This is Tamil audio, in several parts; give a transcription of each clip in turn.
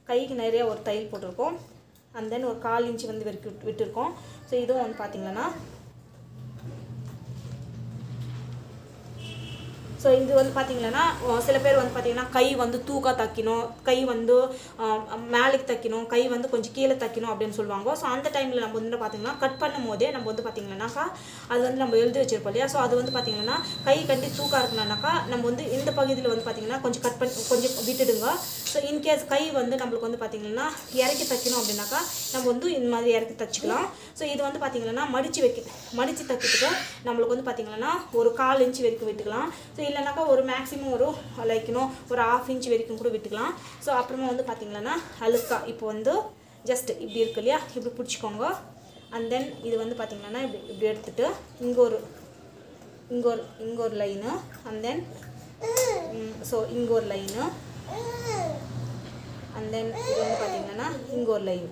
கைக்கு நிறைய ஒரு தையல் போட்டிருக்கோம் அண்ட் தென் ஒரு கால் இன்ச்சு வந்து வரைக்கும் விட்டு- விட்டுருக்கோம் ஸோ இதுவும் வந்து பார்த்தீங்கன்னா ஸோ இது வந்து பார்த்தீங்கன்னா அஹ் சில பேர் வந்து பார்த்தீங்கன்னா கை வந்து தூக்கா தைக்கணும் கை வந்து அஹ், மேலுக்கு தைக்கணும் கை வந்து கொஞ்சம் கீழே தைக்கணும் அப்படின்னு சொல்லுவாங்க ஸோ அந்த டைமில் நம்ம வந்து பார்த்தீங்கன்னா கட் பண்ணும் போதே நம்ம வந்து பார்த்தீங்கன்னாக்கா அது வந்து நம்ம எழுதி வச்சிருப்போம் இல்லையா ஸோ அது வந்து பார்த்தீங்கன்னா கை கட்டி தூக்கா இருக்கணும்னாக்கா நம்ம வந்து இந்த பகுதியில் வந்து பார்த்தீங்கன்னா கொஞ்சம் கட் பண்ணி கொஞ்சம் விட்டுடுங்க ஸோ இன்கேஸ் கை வந்து நம்மளுக்கு வந்து பார்த்தீங்கன்னா இறக்கி தைக்கணும் அப்படின்னாக்கா நம்ம வந்து இந்த மாதிரி இறக்கி தைச்சிக்கலாம் ஸோ இது வந்து பார்த்தீங்கன்னா மடித்து வைக்க மடித்து தைக்கிறதுக்கு நம்மளுக்கு வந்து பார்த்தீங்கன்னா ஒரு கால் இன்ச் வரைக்கும் விட்டுக்கலாம் ஸோ இல்லைனாக்கா ஒரு மேக்ஸிமம் ஒரு லைக் இன்னும் ஒரு ஆஃப் இன்ச் வரைக்கும் கூட விட்டுக்கலாம் ஸோ அப்புறமா வந்து பார்த்தீங்கன்னா அழுக்கா இப்போ வந்து ஜஸ்ட் இப்படி இருக்கு இல்லையா இப்படி பிடிச்சிக்கோங்க அண்ட் தென் இது வந்து பார்த்தீங்கன்னா இப்படி இப்படி எடுத்துட்டு இங்கே ஒரு இங்கே ஒரு இங்கே ஒரு லைனு அண்ட் தென் ஸோ இங்கே ஒரு லைனு அண்ட் தென் இது வந்து பார்த்தீங்கன்னா இங்கே ஒரு லைன்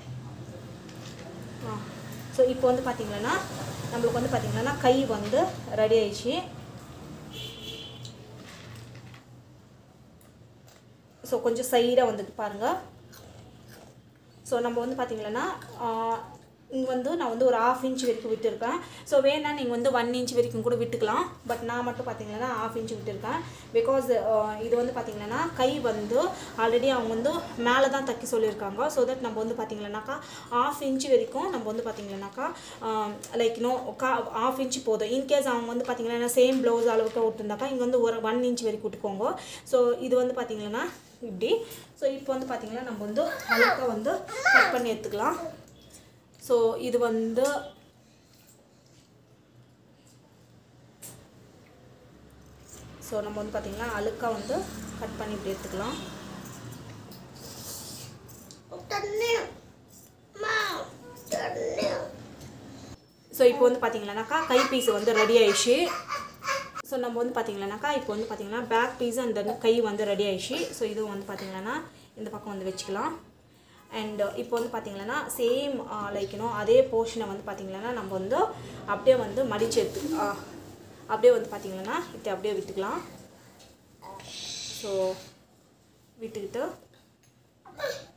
ஆ ஸோ இப்போ வந்து பார்த்தீங்கன்னா நம்மளுக்கு வந்து பார்த்தீங்கன்னா கை வந்து ரெடி ஆயிடுச்சு ஸோ கொஞ்சம் சைடாக வந்துட்டு பாருங்கள் ஸோ நம்ம வந்து பார்த்தீங்கன்னா இங்கே வந்து நான் வந்து ஒரு ஆஃப் இன்ச் வரைக்கும் விட்டுருக்கேன் ஸோ வேணா நீங்கள் வந்து ஒன் இன்ச் வரைக்கும் கூட விட்டுக்கலாம் பட் நான் மட்டும் பார்த்தீங்கன்னா ஆஃப் இன்ச் விட்டுருக்கேன் பிகாஸ் இது வந்து பார்த்தீங்கன்னா கை வந்து ஆல்ரெடி அவங்க வந்து மேலே தான் தைக்க சொல்லியிருக்காங்க ஸோ தட் நம்ம வந்து பார்த்தீங்கன்னாக்கா ஆஃப் இன்ச் வரைக்கும் நம்ம வந்து பார்த்தீங்கன்னாக்கா லைக் இன்னும் கா ஆஃப் இன்ச் போதும் இன்கேஸ் அவங்க வந்து பார்த்தீங்கன்னா சேம் ப்ளவுஸ் அளவுக்கு விட்டுருந்தாக்கா இங்கே வந்து ஒரு ஒன் இன்ச் வரைக்கும் விட்டுக்கோங்க ஸோ இது வந்து பார்த்தீங்கன்னா இப்படி ஸோ இப்போ வந்து பார்த்தீங்கன்னா நம்ம வந்து அழுக்காக வந்து கட் பண்ணி எடுத்துக்கலாம் ஸோ இது வந்து ஸோ நம்ம வந்து பார்த்திங்கன்னா அழுக்காக வந்து கட் பண்ணி இப்படி எடுத்துக்கலாம் ஸோ இப்போ வந்து பார்த்தீங்கன்னாக்கா கை பீஸ் வந்து ரெடி ஆயிடுச்சு ஸோ நம்ம வந்து பார்த்தீங்கன்னாக்கா இப்போ வந்து பார்த்தீங்கன்னா பேக் பீஸ் அந்த கை வந்து ரெடி ஆயிடுச்சு ஸோ இதுவும் வந்து பார்த்தீங்கன்னா இந்த பக்கம் வந்து வச்சுக்கலாம் அண்ட் இப்போ வந்து பார்த்தீங்கன்னா சேம் லைக்கணும் அதே போர்ஷனை வந்து பார்த்தீங்கன்னா நம்ம வந்து அப்படியே வந்து மடிச்சு எடுத்து ஆ, அப்படியே வந்து பார்த்தீங்கன்னா இப்படி அப்படியே விட்டுக்கலாம் ஸோ விட்டுக்கிட்டு